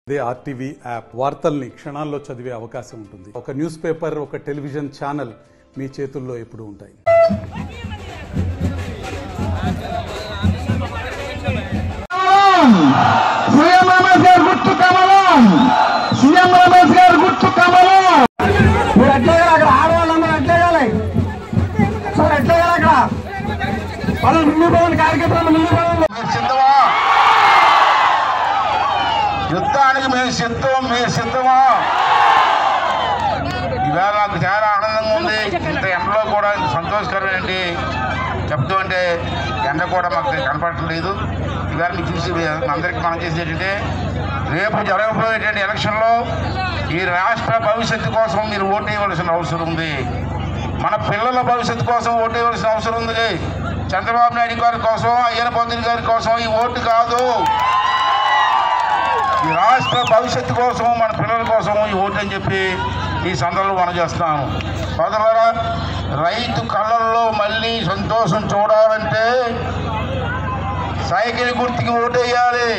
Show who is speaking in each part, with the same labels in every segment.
Speaker 1: అదే RTV app వార్తల్ని క్షణాల్లో చదివే అవకాశం ఉంటుంది ఒక న్యూస్ పేపర్ ఒక టెలివిజన్ ఛానల్ మీ చేతుల్లో ఎప్పుడూ ఉంటాయి
Speaker 2: సీఎం రమేష్ గారు గుర్తు కమలం సీఎం రమేష్ గారు గుర్తు కమలం మీరు అట్లేగాలి అక్కడ ఆడవాళ్ళందరూ అట్లేగాలి సార్ అట్లేగాలి అక్కడ వాళ్ళు ముందు పోవాలి కార్యకర్తలు ముందు పోవాలి
Speaker 3: మీరు సిద్ధమా యుద్ధానికి మేము సిద్ధం మీరు సిద్ధమా ఈవేళ నాకు చాలా ఆనందంగా ఉంది ఇంత ఎండలో కూడా ఇంత సంతోషకరం ఏంటి చెప్తూ అంటే ఎండ కూడా మాకు కనపడట్లేదు ఈవేళ మీకు చూసి అందరికీ మనం చేసేది ఏంటంటే రేపు జరగబోయేటువంటి ఎలక్షన్లో ఈ రాష్ట్ర భవిష్యత్తు కోసం మీరు ఓటు వేయవలసిన అవసరం ఉంది మన పిల్లల భవిష్యత్తు కోసం ఓటు వేయవలసిన అవసరం ఉంది చంద్రబాబు నాయుడు గారి కోసం అయ్యన పొందిన గారి కోసం ఈ ఓటు కాదు ఈ రాష్ట్ర భవిష్యత్తు కోసం మన పిల్లల కోసం ఈ ఓటు అని చెప్పి ఈ సందర్భంలో మనం చేస్తున్నాము సోదరులారా రైతు కళ్ళల్లో మళ్ళీ సంతోషం చూడాలంటే సైకిల్ గుర్తుకి ఓటేయాలి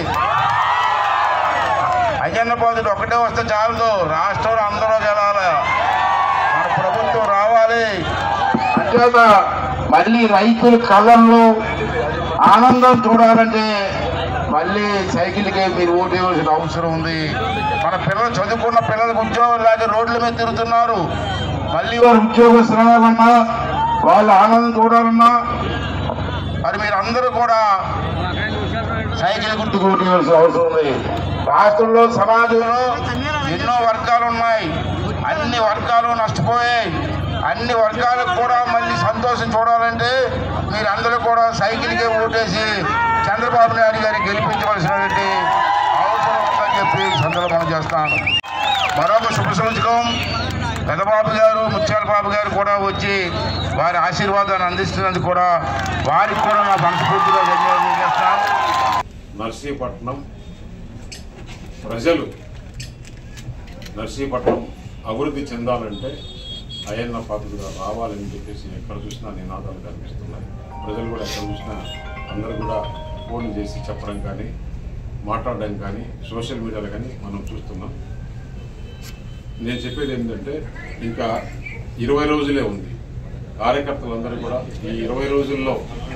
Speaker 3: అజెండా పాజిటివ్ ఒకటే వస్తే చాలదు రాష్ట్రంలో అందరూ గెలాలి మన ప్రభుత్వం రావాలి అంచేత మళ్ళీ రైతుల కళ్ళల్లో ఆనందం చూడాలంటే మళ్ళీ సైకిల్కే మీరు ఓటు వేయవలసిన అవసరం ఉంది మన పిల్లలు చదువుకున్న పిల్లలకు ఉద్యోగం లేక రోడ్ల మీద తిరుగుతున్నారు మళ్ళీ వారు ఉద్యోగస్తులు అవ్వాలన్నా వాళ్ళు ఆనందం చూడాలన్నా మరి మీరు అందరూ కూడా సైకిల్ గుర్తుకు ఓటు వేయవలసిన అవసరం ఉంది రాష్ట్రంలో సమాజంలో ఎన్నో వర్గాలు ఉన్నాయి అన్ని వర్గాలు నష్టపోయాయి అన్ని వర్గాలకు కూడా మళ్ళీ సంతోషం చూడాలంటే మీరందరూ కూడా సైకిల్కే ఓటేసి చంద్రబాబు నాయుడు గారిని గెలిపించవలసినటువంటి అవసరం ఉందని చెప్పి ఈ సందర్భంలో మనం చేస్తాను మరొక శుభ సూచకం పెదబాబు గారు ముత్యాల బాబు గారు కూడా వచ్చి వారి ఆశీర్వాదాన్ని అందిస్తున్నందుకు కూడా వారికి కూడా నా మనస్ఫూర్తిగా ధన్యవాదాలు చేస్తాను
Speaker 4: నర్సీపట్నం ప్రజలు నర్సీపట్నం అభివృద్ధి చెందాలంటే అయ్యన్న పాత్రగా రావాలని చెప్పేసి ఎక్కడ చూసినా నినాదాలు కనిపిస్తున్నాయి ప్రజలు కూడా ఎక్కడ చూసినా అందరూ కూడా ఫోన్ చేసి చెప్పడం కానీ మాట్లాడడం కానీ సోషల్ మీడియాలో కానీ మనం చూస్తున్నాం నేను చెప్పేది ఏంటంటే ఇంకా ఇరవై రోజులే ఉంది కార్యకర్తలందరూ కూడా ఈ ఇరవై రోజుల్లో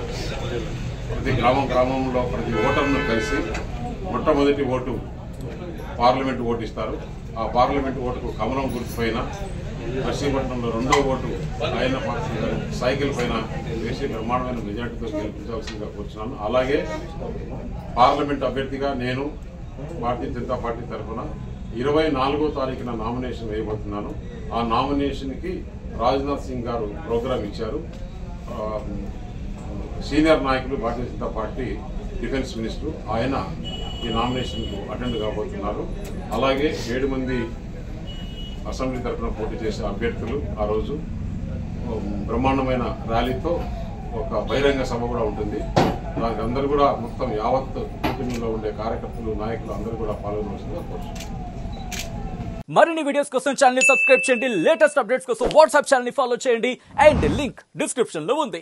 Speaker 4: ప్రతి గ్రామం గ్రామంలో ప్రతి ఓటర్ను కలిసి మొట్టమొదటి ఓటు పార్లమెంట్ ఓటు ఇస్తారు ఆ పార్లమెంట్ ఓటుకు కమలం గుర్తు పైన నర్సీపట్నంలో రెండో ఓటు ఆయన పార్టీ గారి సైకిల్ పైన వేసి బ్రహ్మాండమైన మెజార్టీతో గెలిపించాల్సిందిగా కూర్చున్నాను అలాగే పార్లమెంట్ అభ్యర్థిగా నేను భారతీయ జనతా పార్టీ తరఫున ఇరవై నాలుగో తారీఖున నామినేషన్ వేయబోతున్నాను ఆ నామినేషన్కి రాజ్నాథ్ సింగ్ గారు ప్రోగ్రాం ఇచ్చారు ఆ, సీనియర్ నాయకులు భారతీయ జనతా పార్టీ డిఫెన్స్ మినిస్టర్ ఆయన ఈ నామినేషన్కు అటెండ్ కాబోతున్నారు అలాగే ఏడు మంది అసెంబ్లీ తరఫున పోటీ చేసే అభ్యర్థులు ఆ రోజు ఉమ్, బ్రహ్మాండమైన ర్యాలీతో ఒక బహిరంగ సభ కూడా ఉంటుంది దానికి అందరూ కూడా మొత్తం యావత్ కూటమిలో ఉండే కార్యకర్తలు నాయకులు అందరూ కూడా పాల్గొనవలసిందిగా కోరుతున్నాను
Speaker 5: మరిన్ని వీడియోస్ కోసం ఛానల్ ని సబ్స్క్రైబ్ చేయండి లేటెస్ట్ అప్డేట్స్ కోసం వాట్సాప్ ఛానల్ ని ఫాలో చేయండి అండ్ లింక్ డిస్క్రిప్షన్ లో ఉంది